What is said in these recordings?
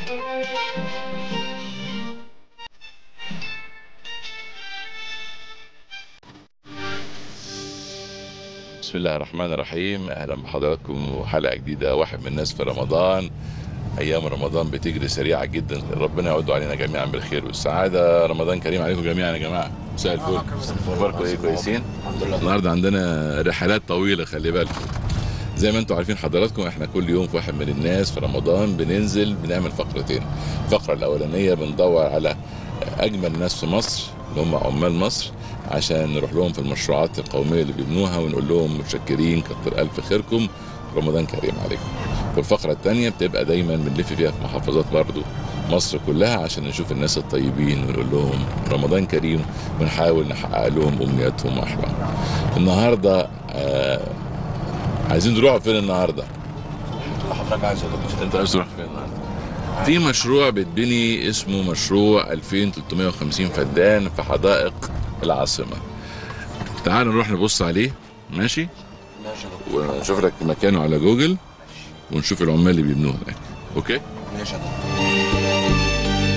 بسم الله الرحمن الرحيم اهلا بحضراتكم وحلقه جديده واحد من الناس في رمضان ايام رمضان بتجري سريعه جدا ربنا يعود علينا جميعا بالخير والسعاده رمضان كريم عليكم جميعا يا جماعه مساء الفل اخباركم ايه كويسين النهارده عندنا رحلات طويله خلي بالكم زي ما انتم عارفين حضراتكم احنا كل يوم في واحد من الناس في رمضان بننزل بنعمل فقرتين الفقره الاولانيه بندور على اجمل ناس في مصر اللي هم عمال مصر عشان نروح لهم في المشروعات القوميه اللي بيبنوها ونقول لهم متشكرين كتر الف خيركم رمضان كريم عليكم والفقره الثانيه بتبقى دايما بنلف فيها في محافظات برضو مصر كلها عشان نشوف الناس الطيبين ونقول لهم رمضان كريم ونحاول نحقق لهم امنياتهم واحلامهم النهارده آه عايزين نروح فين النهارده حضرتك عايز انت عايز تروح فين النهارده في مشروع بتبني اسمه مشروع 2350 فدان في حدائق العاصمة تعال نروح نبص عليه ماشي ماشي يا دكتور ونشوف لك مكانه على جوجل ونشوف العمال اللي بيبنوه هناك اوكي ماشي يا دكتور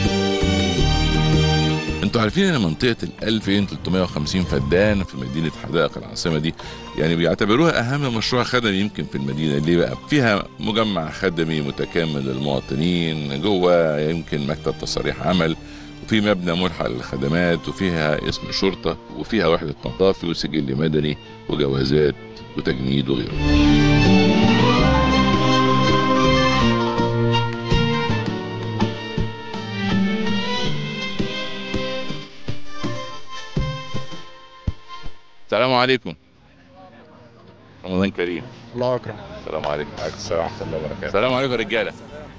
انتوا عارفين ان منطقة ال 2350 فدان في مدينة حدائق العاصمة دي يعني بيعتبروها اهم مشروع خدمي يمكن في المدينة اللي بقى فيها مجمع خدمي متكامل للمواطنين جوه يمكن مكتب تصاريح عمل وفي مبنى ملحق للخدمات وفيها اسم شرطة وفيها وحدة مطافي وسجل مدني وجوازات وتجنيد وغيره السلام عليكم رمضان كريم الله اكرم السلام عليكم السلام ورحمه الله وبركاته السلام عليكم يا رجاله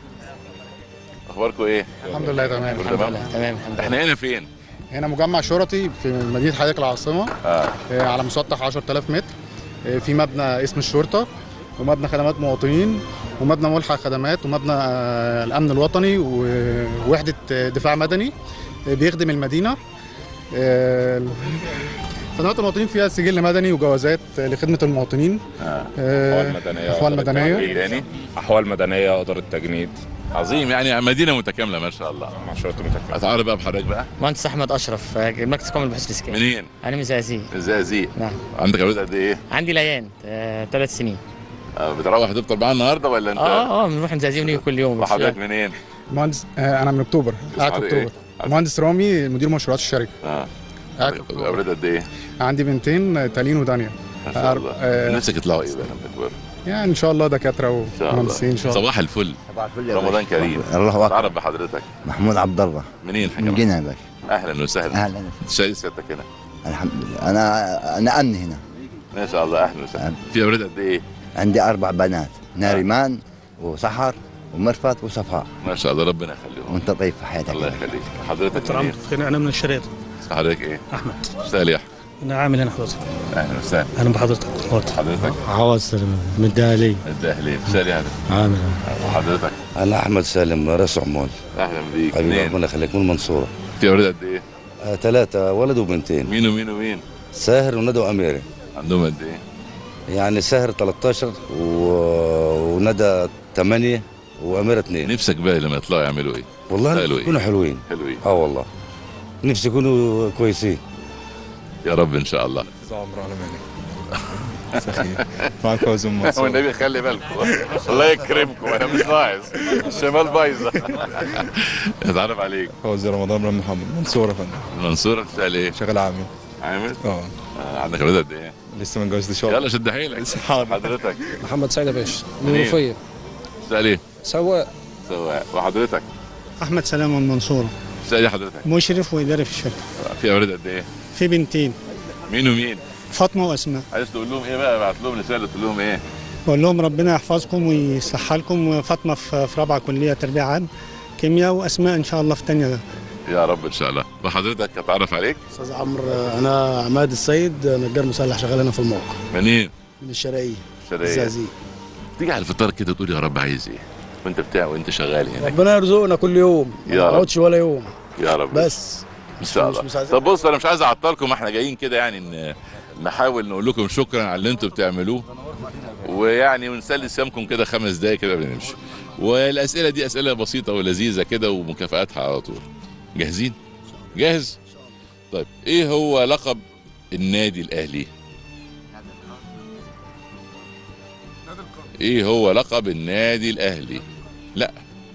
اخباركم ايه الحمد لله تمام كله الحمد تمام؟ لله تمام الحمد لله احنا هنا فين هنا مجمع شرطي في مدينه حدائق العاصمه اه آه، على مسطح 10000 متر آه، في مبنى اسم الشرطه ومبنى خدمات مواطنين ومبنى ملحق خدمات ومبنى آه، الامن الوطني ووحده آه، دفاع مدني آه، بيخدم المدينه آه، خدمات المواطنين فيها سجل مدني وجوازات آه، لخدمه المواطنين اه آه، أحوال مدنية احوال وإدارة مدنيه ايه تاني أحوال مدنية إدارة تجنيد عظيم يعني مدينه متكامله ما شاء الله مع شرطة متكاملة اتعرف بقى بحضرتك بقى مهندس احمد اشرف آه، مركز قومي البحوث الاسكان منين انا من زقازيق الزقازيق نعم عندك اولاد قد ايه عندي ليان ثلاث سنين آه بتروح تفطر معانا النهارده ولا انت اه اه بنروح من زقازيق ونيجي كل يوم بس وحضرتك منين مهندس آه، انا من اكتوبر قاعد في حضرتك إيه؟ اكتوبر مهندس رامي مدير مشروعات الشركه اه قاعد في أكتوبر. اولاد قد ايه عندي بنتين آه، تالين ودانيا ما شاء الله آه، نفسك يطلعوا ايه بقى لما تكبروا يعني ان شاء الله دكاتره شاء الله. ومهندسين ان شاء الله صباح الفل رمضان كريم الله اكبر اتعرف بحضرتك محمود عبد الله منين من حاجه جنة يا باشا اهلا وسهلا اهلا شايف سيادتك هنا الحمد لله انا انا امن هنا ما شاء الله اهلا وسهلا في اولاد قد ايه عندي اربع بنات ناريمان وسحر ومرفت وصفاء ما شاء الله ربنا يخليهم وانت طيب في حياتك الله يخليك حضرتك منين خير انا من الشريط حضرتك ايه احمد سهل يا احمد انا عامل هنا حضرتك اهلا وسهلا اهلا بحضرتك حضرتك حضرتك عواز من الدهلي الدهلي سهل يا هلا عامل وحضرتك انا احمد سالم راس عمال اهلا بيك حبيبي منين ربنا يخليك من المنصوره في اولاد قد ايه آه ثلاثه ولد وبنتين مين ومين ومين ساهر وندى واميره عندهم قد ايه يعني ساهر 13 و... وندى 8 واميره 2 نفسك بقى لما يطلعوا يعملوا ايه والله حلو نفسي إيه؟ يكونوا حلوين حلوين اه والله نفسي يكونوا كويسين يا رب ان شاء الله عمرو على مالك معك فوز منصور والنبي خلي بالكم الله يكرمكم انا مش ناقص الشمال بايظه اتعرف عليك فوز رمضان بن محمد منصور يا فندم المنصوره بتسال ايه شغال عامل عامل اه آه، عندك اولاد قد ايه لسه ما اتجوزتش شغل يلا شد حيلك حضرتك محمد سعيد باشا منين؟ منوفيه بتسال ايه سواق سواء وحضرتك احمد سلام من المنصوره بتسال ايه حضرتك مشرف واداري في الشركه في اولاد قد ايه في بنتين مين ومين فاطمه واسماء عايز تقول لهم ايه بقى ابعت لهم رساله تقول لهم ايه بقول لهم ربنا يحفظكم ويصلح لكم وفاطمه في في رابعه كليه تربيه عام كيمياء واسماء ان شاء الله في ثانيه يا رب ان شاء الله وحضرتك اتعرف عليك استاذ عمرو انا عماد السيد نجار مسلح شغال هنا في الموقع منين من الشرقيه شرقيه الزقازيق تيجي على الفطار كده تقول يا رب عايز ايه وانت بتاع وانت شغال هناك ربنا يرزقنا كل يوم ما يا رب. نقعدش ولا يوم يا رب بس ان شاء مش- الله مش عايزين- طب بص انا مش عايز اعطلكم احنا جايين كده يعني ن- نحاول نقول لكم شكرا على اللي انتم بتعملوه ويعني ونسلي صيامكم كده خمس دقايق كده قبل ما نمشي والاسئله دي اسئله بسيطه ولذيذه كده ومكافاتها على طول جاهزين جاهز طيب ايه هو لقب النادي الاهلي ايه هو لقب النادي الاهلي لا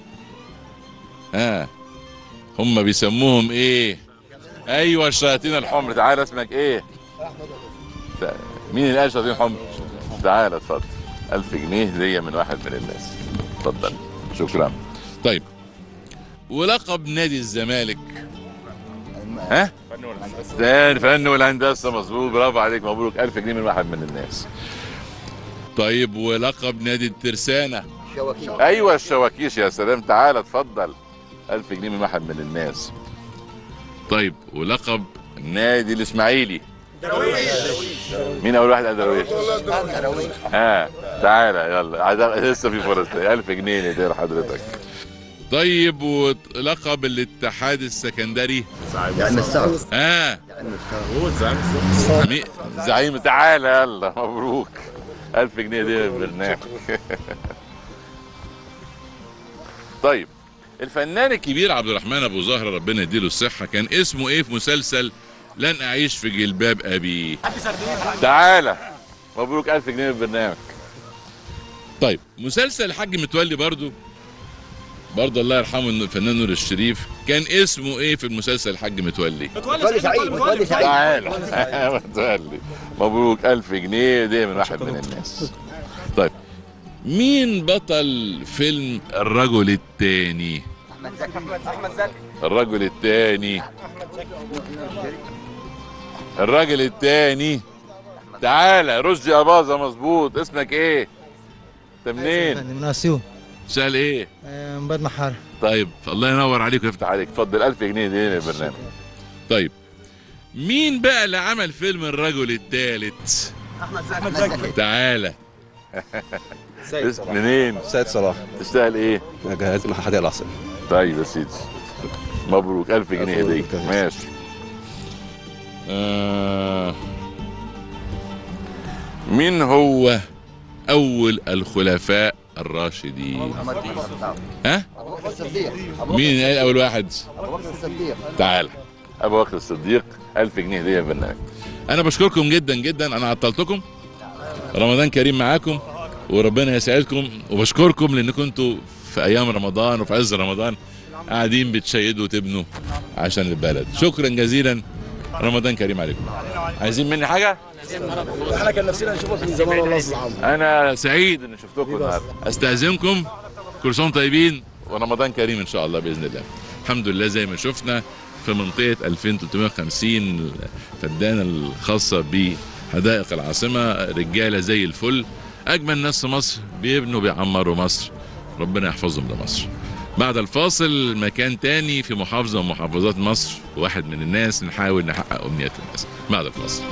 ها هم بيسموهم ايه ايوه الشياطين الحمر تعال اسمك ايه تع- مين اللي قال شياطين حمر تعال اتفضل ألف جنيه هدية من واحد من الناس اتفضل شكرا طيب ولقب نادي الزمالك ها تاني فن والهندسه مظبوط برافو عليك مبروك 1000 جنيه من واحد من الناس طيب ولقب نادي الترسانه ايوه الشواكيش يا سلام تعالى اتفضل 1000 جنيه من واحد من الناس طيب ولقب نادي الاسماعيلي مين اول واحد قال درويش ها تعالى يلا عايز- لسه في فرص 1000 جنيه ندير لحضرتك طيب ولقب الاتحاد السكندري يعني الصعب ها مي- زعيم تعالى يلا مبروك 1000 جنيه دي البرنامج طيب الفنان الكبير عبد الرحمن ابو زهره ربنا يديله الصحه كان اسمه ايه في مسلسل لن اعيش في جلباب ابي تعالى مبروك 1000 جنيه البرنامج طيب مسلسل الحاج متولي برضو برضه الله يرحمه إنه الفنان نور الشريف كان اسمه ايه في المسلسل الحاج متولي متولي سعيد متولي سعيد تعالى متولي مبروك ألف جنيه دي من واحد من الناس طيب مين بطل فيلم الرجل التاني الرجل التاني الراجل التاني تعالى رشدي أباظة مظبوط اسمك ايه انت منين من اسيوط سأل ايه من بلد محار طيب الله ينور عليك ويفتح عليك اتفضل 1000 جنيه دي من البرنامج طيب مين بقى اللي عمل فيلم الرجل الثالث احمد زكي تعالى اسم منين سيد صلاح تشتغل ايه جهاز مع حديقة العاصمة طيب يا سيدي مبروك 1000 جنيه ألف هديه مبروك. ماشي آه مين هو اول الخلفاء الراشدين ها ابو بكر الصديق مين قال اول واحد ابو بكر الصديق تعال ابو بكر الصديق 1000 جنيه هديه في البرنامج انا بشكركم جدا جدا انا عطلتكم رمضان كريم معاكم وربنا يسعدكم وبشكركم لانكم انتوا في ايام رمضان وفي عز رمضان قاعدين بتشيدوا وتبنوا عشان البلد شكرا جزيلا رمضان كريم عليكم عايزين مني حاجه احنا كان نفسنا نشوفك من زمان والله استاذ عمرو انا سعيد اني شفتكم النهارده استاذنكم كل سنه وانتم طيبين ورمضان كريم ان شاء الله باذن الله الحمد لله زي ما شفنا في منطقه 2350 الفدانه الخاصه بحدائق العاصمه رجاله زي الفل اجمل ناس في مصر بيبنوا بيعمروا مصر ربنا يحفظهم لمصر بعد الفاصل مكان تاني في محافظه من محافظات مصر واحد من الناس نحاول نحقق امنيات الناس بعد الفاصل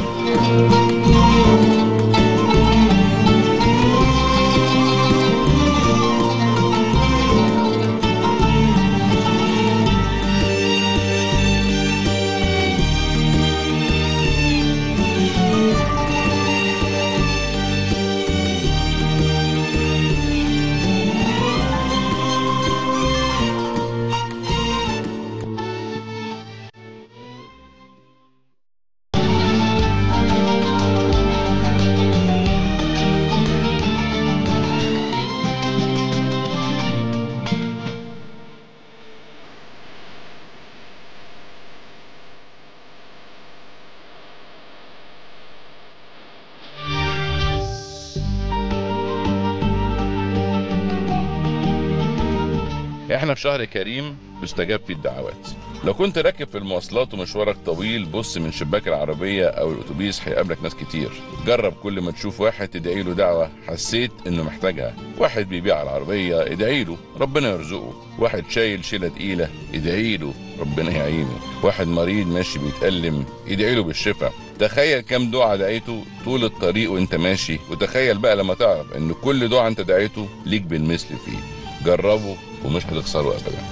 احنا في شهر كريم مستجاب فيه الدعوات لو كنت راكب في المواصلات ومشوارك طويل بص من شباك العربية او الاتوبيس هيقابلك ناس كتير جرب كل ما تشوف واحد تدعي له دعوة حسيت انه محتاجها واحد بيبيع على العربية ادعي له ربنا يرزقه واحد شايل شيلة تقيلة ادعي له ربنا يعينه واحد مريض ماشي بيتألم ادعي له بالشفاء تخيل كم دعاء دعيته طول الطريق وانت ماشي وتخيل بقى لما تعرف ان كل دعاء انت دعيته ليك بالمثل فيه جربه ومش هتخسروا ابدا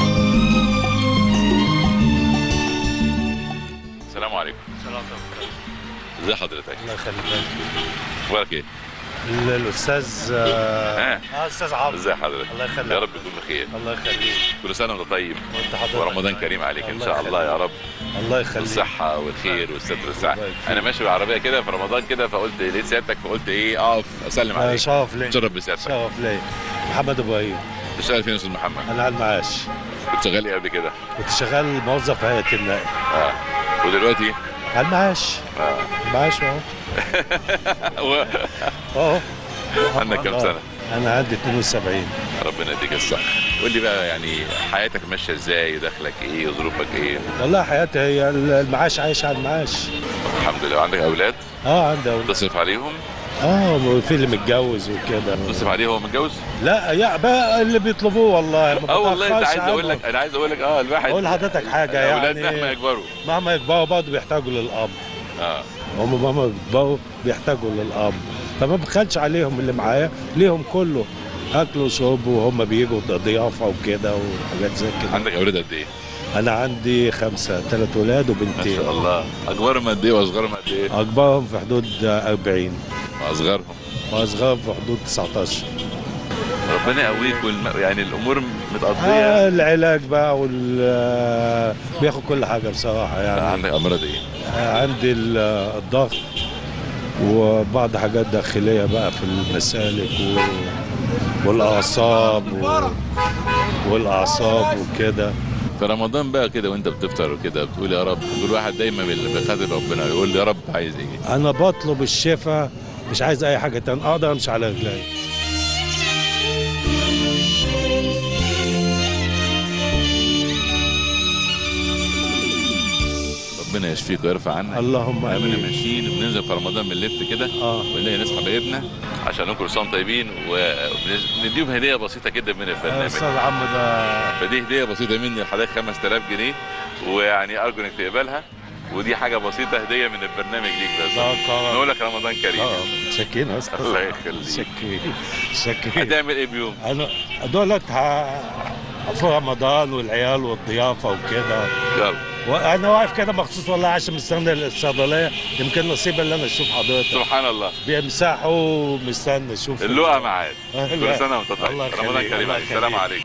السلام عليكم ازي حضرتك الله يخليك اخبارك ايه الاستاذ اه ها آه، استاذ عمرو ازي حضرتك الله يخليك يا رب يكون بخير الله يخليك كل سنه وانت طيب وانت حضرتك ورمضان كريم عليك ان الله شاء الله يا يخليك. رب الله يخليك الصحة والخير والستر والسعادة الله يكفيك. أنا ماشي بالعربية كده في رمضان كده فقلت لقيت سيادتك فقلت إيه أقف أسلم آه، عليك شرف لي تشرف بسيادتك شرف لي محمد ابراهيم بتشتغل فين يا أستاذ محمد؟ انا على المعاش كنت شغال إيه قبل كده؟ كنت شغال موظف في هيئه النقل أه ودلوقتي على المعاش أه المعاش اهو و- اهو عندك كام سنة؟ انا عندي 72 ربنا يديك الصحة قول لي بقى يعني حياتك ماشية إزاي؟ دخلك إيه؟ ظروفك إيه؟ والله حياتي هي المعاش عايش على المعاش الحمد لله عندك أولاد؟ اه عندي أولاد. تصرف عليهم؟ اه في اللي متجوز وكده تصرف عليه هو متجوز؟ لا يا بقى اللي بيطلبوه والله ما اه والله انت بتأخرش عايز اقول عنهم. لك انا عايز اقول لك اه الواحد اقول لحضرتك حاجه الاولاد يعني مهما يكبروا مهما يكبروا برضه بيحتاجوا للاب اه هم مهما يكبروا بيحتاجوا للاب فما بخلش عليهم اللي معايا ليهم كله اكل وشرب وهم بيجوا ضيافه وكده وحاجات زي كده عندك اولاد قد ايه؟ انا عندي خمسه ثلاث ولاد ما وبنتين شاء الله اكبرهم قد ايه واصغرهم قد ايه؟ اكبرهم في حدود 40 واصغرهم واصغرهم في حدود 19 ربنا يقويك والم... يعني الامور آه متقضيه العلاج بقى وال آه، بياخد كل حاجه بصراحه يعني عندك امراض ايه؟ آه، عندي ال- الضغط وبعض حاجات داخليه بقى في المسالك و... والاعصاب و... والاعصاب وكده في رمضان بقى كده وانت بتفطر وكده بتقول يا رب كل واحد دايما بال- بخاطر ربنا يقول يا رب عايز ايه؟ انا بطلب الشفاء مش عايز اي حاجه تانية اقدر امشي على رجلي ربنا يشفيك ويرفع عنك اللهم احنا امين ماشيين وبننزل في رمضان بنلف كده اه ونلاقي ناس حبايبنا عشان ناكل صوم طيبين وبنديهم هديه بسيطه جدا من آه، البرنامج استاذ عم ده فدي هديه بسيطه مني لحضرتك 5000 جنيه ويعني ارجو انك تقبلها ودي حاجه بسيطه هديه من البرنامج ليك بس ده كرم. نقول لك رمضان كريم اه شاكين يا استاذ الله يخليك شاكين شاكين هتعمل ايه بيوم؟ انا دولت ه- في رمضان والعيال والضيافه وكده يلا وانا واقف كده مخصوص والله عشان مستني الصيدليه يمكن نصيب اللي انا اشوف حضرتك سبحان الله بيمسحوا مستني اشوف اللقا معاك آه، كل لا. سنه وانت طيب الله يخليك، رمضان كريم الله عليك السلام يخليك. عليكم